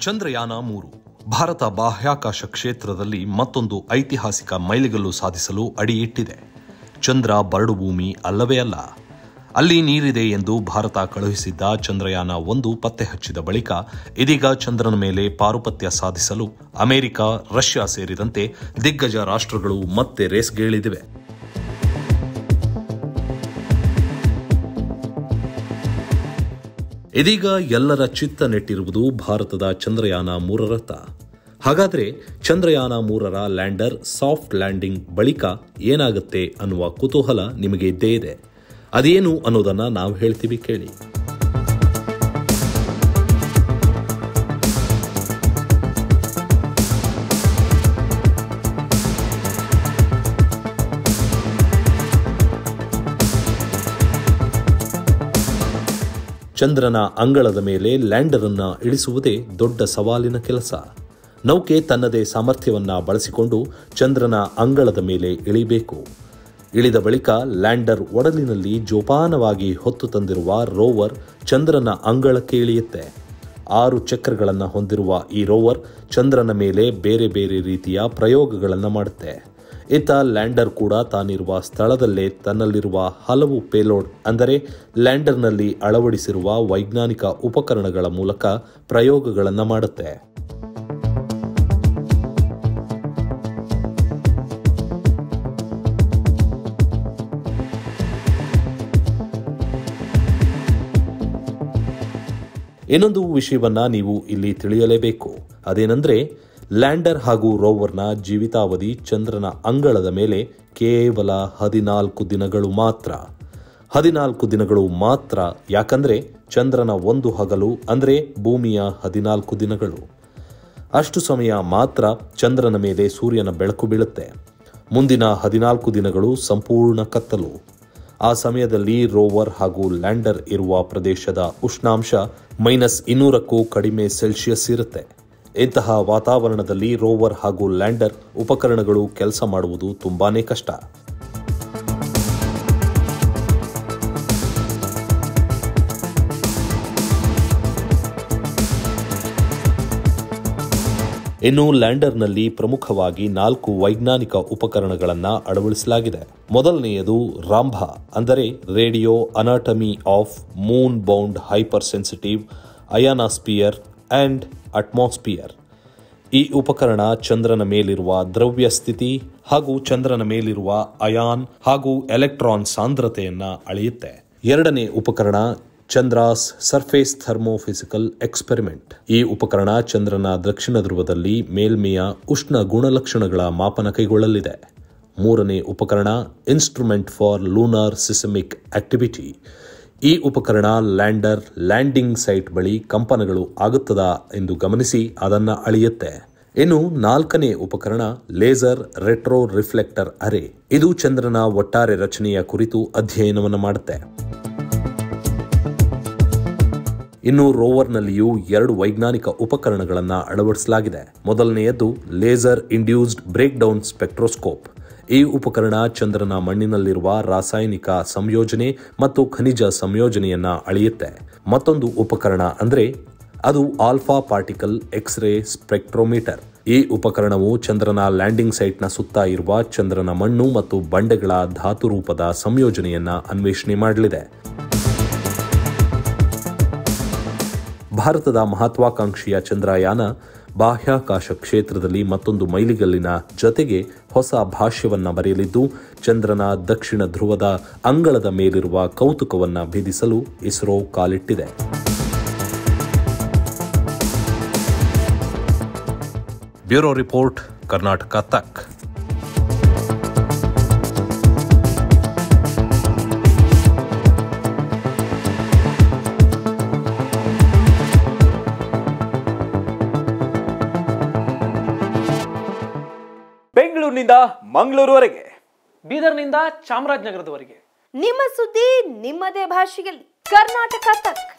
ಚಂದ್ರಯಾನ ಮೂರು ಭಾರತ ಬಾಹ್ಯಾಕಾಶ ಕ್ಷೇತ್ರದಲ್ಲಿ ಮತ್ತೊಂದು ಐತಿಹಾಸಿಕ ಮೈಲಿಗಲ್ಲು ಸಾಧಿಸಲು ಅಡಿಯಿಟ್ಟಿದೆ ಚಂದ್ರ ಬರಡು ಭೂಮಿ ಅಲ್ಲವೇ ಅಲ್ಲ ಅಲ್ಲಿ ನೀರಿದೆ ಎಂದು ಭಾರತ ಕಳುಹಿಸಿದ್ದ ಚಂದ್ರಯಾನ ಒಂದು ಪತ್ತೆ ಹಚ್ಚಿದ ಬಳಿಕ ಇದೀಗ ಚಂದ್ರನ ಮೇಲೆ ಪಾರುಪತ್ಯ ಸಾಧಿಸಲು ಅಮೆರಿಕ ರಷ್ಯಾ ಸೇರಿದಂತೆ ದಿಗ್ಗಜ ರಾಷ್ಟ್ರಗಳು ಮತ್ತೆ ರೇಸ್ಗೇಳಿದಿವೆ ಇದೀಗ ಎಲ್ಲರ ಚಿತ್ತ ನೆಟ್ಟಿರುವುದು ಭಾರತದ ಚಂದ್ರಯಾನ ಮೂರರತ್ತ ಹಾಗಾದ್ರೆ ಚಂದ್ರಯಾನ ಮೂರರ ಲ್ಯಾಂಡರ್ ಸಾಫ್ಟ್ ಲ್ಯಾಂಡಿಂಗ್ ಬಳಿಕ ಏನಾಗುತ್ತೆ ಅನ್ನುವ ಕುತೂಹಲ ನಿಮಗೆ ಇದ್ದೇ ಇದೆ ಅದೇನು ಅನ್ನೋದನ್ನ ನಾವು ಹೇಳ್ತೀವಿ ಕೇಳಿ ಚಂದ್ರನ ಅಂಗಳದ ಮೇಲೆ ಲ್ಯಾಂಡರ್ ಅನ್ನ ಇಳಿಸುವುದೇ ದೊಡ್ಡ ಸವಾಲಿನ ಕೆಲಸ ನೌಕೆ ತನ್ನದೇ ಸಾಮರ್ಥ್ಯವನ್ನ ಬಳಸಿಕೊಂಡು ಚಂದ್ರನ ಅಂಗಳದ ಮೇಲೆ ಇಳಿಬೇಕು ಇಳಿದ ಬಳಿಕ ಲ್ಯಾಂಡರ್ ಒಡಲಿನಲ್ಲಿ ಜೋಪಾನವಾಗಿ ಹೊತ್ತು ತಂದಿರುವ ರೋವರ್ ಚಂದ್ರನ ಅಂಗಳಕ್ಕೆ ಇಳಿಯುತ್ತೆ ಆರು ಚಕ್ರಗಳನ್ನು ಹೊಂದಿರುವ ಈ ರೋವರ್ ಚಂದ್ರನ ಮೇಲೆ ಬೇರೆ ಬೇರೆ ರೀತಿಯ ಪ್ರಯೋಗಗಳನ್ನು ಮಾಡುತ್ತೆ ಇತ್ತ ಲ್ಯಾಂಡರ್ ಕೂಡ ತಾನಿರುವ ಸ್ಥಳದಲ್ಲೇ ತನ್ನಲ್ಲಿರುವ ಹಲವು ಪೇಲೋಡ್ ಅಂದರೆ ಲ್ಯಾಂಡರ್ನಲ್ಲಿ ಅಳವಡಿಸಿರುವ ವೈಜ್ಞಾನಿಕ ಉಪಕರಣಗಳ ಮೂಲಕ ಪ್ರಯೋಗಗಳನ್ನು ಮಾಡುತ್ತೆ ಇನ್ನೊಂದು ವಿಷಯವನ್ನ ನೀವು ಇಲ್ಲಿ ತಿಳಿಯಲೇಬೇಕು ಅದೇನೆಂದ್ರೆ ಲ್ಯಾಂಡರ್ ಹಾಗೂ ರೋವರ್ನ ಜೀವಿತಾವಧಿ ಚಂದ್ರನ ಅಂಗಳದ ಮೇಲೆ ಕೇವಲ ಹದಿನಾಲ್ಕು ದಿನಗಳು ಮಾತ್ರ ಹದಿನಾಲ್ಕು ದಿನಗಳು ಮಾತ್ರ ಯಾಕಂದ್ರೆ ಚಂದ್ರನ ಒಂದು ಹಗಲು ಅಂದ್ರೆ ಭೂಮಿಯ ಹದಿನಾಲ್ಕು ದಿನಗಳು ಅಷ್ಟು ಸಮಯ ಮಾತ್ರ ಚಂದ್ರನ ಮೇಲೆ ಸೂರ್ಯನ ಬೆಳಕು ಬೀಳುತ್ತೆ ಮುಂದಿನ ಹದಿನಾಲ್ಕು ದಿನಗಳು ಸಂಪೂರ್ಣ ಕತ್ತಲು ಆ ಸಮಯದಲ್ಲಿ ರೋವರ್ ಹಾಗೂ ಲ್ಯಾಂಡರ್ ಇರುವ ಪ್ರದೇಶದ ಉಷ್ಣಾಂಶ ಮೈನಸ್ ಇನ್ನೂರಕ್ಕೂ ಕಡಿಮೆ ಸೆಲ್ಸಿಯಸ್ ಇರುತ್ತೆ ಇಂತಹ ವಾತಾವರಣದಲ್ಲಿ ರೋವರ್ ಹಾಗೂ ಲ್ಯಾಂಡರ್ ಉಪಕರಣಗಳು ಕೆಲಸ ಮಾಡುವುದು ತುಂಬಾನೇ ಕಷ್ಟ ಇನ್ನು ಲ್ಯಾಂಡರ್ನಲ್ಲಿ ಪ್ರಮುಖವಾಗಿ ನಾಲ್ಕು ವೈಜ್ಞಾನಿಕ ಉಪಕರಣಗಳನ್ನು ಅಳವಡಿಸಲಾಗಿದೆ ಮೊದಲನೆಯದು ರಾಂಭ ಅಂದರೆ radio anatomy of moon bound hyper sensitive ionosphere and atmosphere ಈ ಉಪಕರಣ ಚಂದ್ರನ ಮೇಲಿರುವ ದ್ರವ್ಯ ಸ್ಥಿತಿ ಹಾಗೂ ಚಂದ್ರನ ಮೇಲಿರುವ ಅಯಾನ್ ಹಾಗೂ ಎಲೆಕ್ಟ್ರಾನ್ ಸಾಂದ್ರತೆಯನ್ನ ಅಳೆಯುತ್ತೆ ಎರಡನೇ ಉಪಕರಣ ಚಂದ್ರಾಸ್ ಸರ್ಫೇಸ್ ಥರ್ಮೋಫಿಸಿಕಲ್ ಎಕ್ಸ್ಪೆರಿಮೆಂಟ್ ಈ ಉಪಕರಣ ಚಂದ್ರನ ದಕ್ಷಿಣ ಧ್ರುವದಲ್ಲಿ ಮೇಲ್ಮೆಯ ಉಷ್ಣ ಗುಣಲಕ್ಷಣಗಳ ಮಾಪನ ಕೈಗೊಳ್ಳಲಿದೆ ಮೂರನೇ ಉಪಕರಣ instrument for lunar seismic activity ಈ ಉಪಕರಣ ಲ್ಯಾಂಡರ್ ಲ್ಯಾಂಡಿಂಗ್ ಸೈಟ್ ಬಳಿ ಕಂಪನಗಳು ಆಗುತ್ತದಾ ಎಂದು ಗಮನಿಸಿ ಅದನ್ನು ಅಳೆಯುತ್ತೆ ಇನ್ನು ನಾಲ್ಕನೇ ಉಪಕರಣ ಲೇಸರ್ ರೆಟ್ರೋ ರಿಫ್ಲೆಕ್ಟರ್ ಅರೆ ಇದು ಚಂದ್ರನ ಒಟ್ಟಾರೆ ರಚನೆಯ ಕುರಿತು ಅಧ್ಯಯನವನ್ನು ಮಾಡುತ್ತೆ ಇನ್ನು ರೋವರ್ನಲ್ಲಿಯೂ ಎರಡು ವೈಜ್ಞಾನಿಕ ಉಪಕರಣಗಳನ್ನು ಅಳವಡಿಸಲಾಗಿದೆ ಮೊದಲನೆಯದ್ದು laser induced breakdown spectroscope ಈ ಉಪಕರಣ ಚಂದ್ರನ ಮಣ್ಣಿನಲ್ಲಿರುವ ರಾಸಾಯನಿಕ ಸಂಯೋಜನೆ ಮತ್ತು ಖನಿಜ ಸಂಯೋಜನೆಯನ್ನ ಅಳೆಯುತ್ತೆ ಮತ್ತೊಂದು ಉಪಕರಣ ಅಂದ್ರೆ ಅದು ಆಲ್ಫಾ ಪಾರ್ಟಿಕಲ್ ಎಕ್ಸ್ರೇ ಸ್ಪೆಕ್ಟ್ರೋಮೀಟರ್ ಈ ಉಪಕರಣವು ಚಂದ್ರನ ಲ್ಯಾಂಡಿಂಗ್ ಸೈಟ್ನ ಸುತ್ತ ಇರುವ ಚಂದ್ರನ ಮಣ್ಣು ಮತ್ತು ಬಂಡೆಗಳ ಧಾತು ರೂಪದ ಸಂಯೋಜನೆಯನ್ನ ಅನ್ವೇಷಣೆ ಮಾಡಲಿದೆ ಭಾರತದ ಮಹತ್ವಾಕಾಂಕ್ಷಿಯ ಚಂದ್ರಯಾನ ಬಾಹ್ಯಾಕಾಶ ಕ್ಷೇತ್ರದಲ್ಲಿ ಮತ್ತೊಂದು ಮೈಲಿಗಲ್ಲಿನ ಜತೆಗೆ ಹೊಸ ಭಾಷ್ಯವನ್ನ ಬರೆಯಲಿದ್ದು ಚಂದ್ರನ ದಕ್ಷಿಣ ಧ್ರುವದ ಅಂಗಳದ ಮೇಲಿರುವ ಕೌತುಕವನ್ನ ಭೇದಿಸಲು ಇಸ್ರೋ ಕಾಲಿಟ್ಟಿದೆ ಬ್ಯೂರೋ ರಿಪೋರ್ಟ್ ಕರ್ನಾಟಕ ತಕ್ ಬೆಂಗಳೂರಿನಿಂದ ಮಂಗಳೂರುವರೆಗೆ ಬೀದರ್ನಿಂದ ಚಾಮರಾಜನಗರದವರೆಗೆ ನಿಮ್ಮ ಸುದ್ದಿ ನಿಮ್ಮದೇ ಭಾಷೆಯಲ್ಲಿ ಕರ್ನಾಟಕ ತಕ್